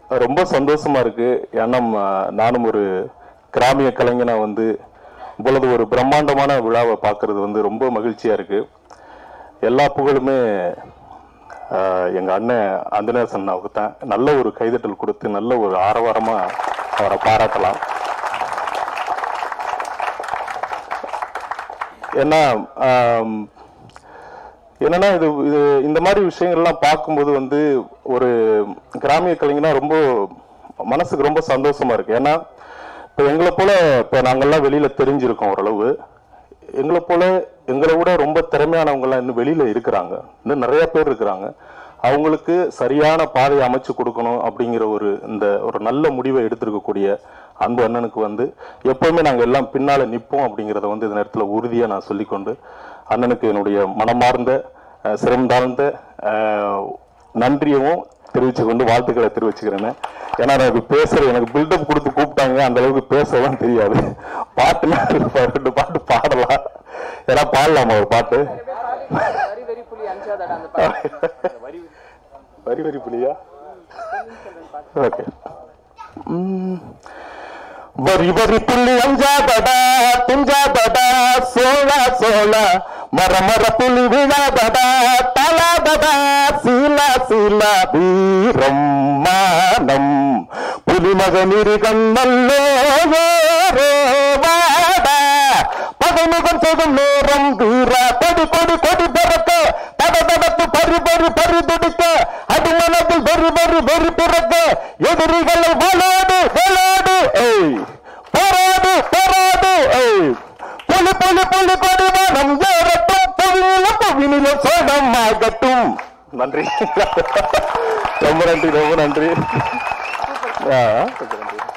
ரொம்ப சந்தோஷமா இருக்கு ஏன்னா ம- நானும் ஒரு கிராமிய கலைஞனா வந்து இவ்வளவு ஒரு பிரம்மாண்டமான விழாவை பார்க்கறது வந்து ரொம்ப மகிழ்ச்சியா இருக்கு எல்லா புகழுமே ஆஹ், எங்க அண்ணன் அந்தனேசன் அண்ணாவுக்கு தான் நல்ல ஒரு கைதட்டல் கொடுத்து நல்ல ஒரு ஆரவாரமா அவரை பாராட்டலாம் ஏன்னா ஆம், என்னன்னா இது இது இந்த மாதிரி விஷயங்கள்லாம் பார்க்கும்போது வந்து ஒரு கிராமிய கலைஞனா ரொம்ப மனசுக்கு ரொம்ப சந்தோஷமா இருக்கு ஏன்னா இப்போ எங்களை போல இப்போ நாங்கெல்லாம் வெளியில தெரிஞ்சிருக்கோம் ஓரளவு எங்களை போல எங்களை விட ரொம்ப திறமையானவங்கலாம் இன்னும் வெளியில இருக்கிறாங்க இன்னும் நிறைய பேர் இருக்கிறாங்க அவங்களுக்கு சரியான பாதையை அமைச்சு கொடுக்கணும் அப்படிங்கிற ஒரு இந்த ஒரு நல்ல முடிவை எடுத்திருக்கக்கூடிய அன்பு அண்ணனுக்கு வந்து எப்பவுமே நாங்க எல்லாம் பின்னால நிற்போம் அப்படிங்கிறத வந்து இந்த நேரத்தில் உறுதியா நான் சொல்லிக்கொண்டு அண்ணனுக்கு என்னுடைய மனமார்ந்த அஹ், சிரம் தாழ்ந்த அஹ், நன்றியவும் தெரிவிச்சு கொண்டு வாழ்த்துக்களை தெரிவிச்சுக்கிறேன்னு ஏன்னா எனக்கு பேசுற எனக்கு பில்டப் கொடுத்து கூப்பிட்டாங்க அந்த அளவுக்கு பேசவும் தெரியாது பாட்டுனா ரெண்டு பாட்டு பாடலாம் ஏன்னா பாடலாமா ஒரு பாட்டு வரி வரி புலி அஞ்சாதடா அந்த பாட்டு வரி வரி புலியா ஓகே வரி வரி புள்ளி அஞ்சாதடா துஞ்சாதடா சோழா சோழா மர மர புலி விழாதடா தலாதடா சீலா சீலா வீரம் மானம் புலிமகனிரி கண்ணல்லோ வேறே வாடா பகமுகம் செய்தும் நேரம் வீரா கொடி கொடி கொடி பிறக்க தட தடத்து பறி பறி பறி துடிக்க அது மனதில் வெறி வெறி வெறி பிறக்க எதிரிகளை வளாடு வளாடு ஏய் போராடு போராடு ஏய் புலி புலி புலி கொடி மனம் ஏறட்டும் புவியில புவினில சோகம் ஆகட்டும் நன்றி ரொம்ப நன்றி ரொம்ப நன்றி ஆ, ரொம்ப நன்றி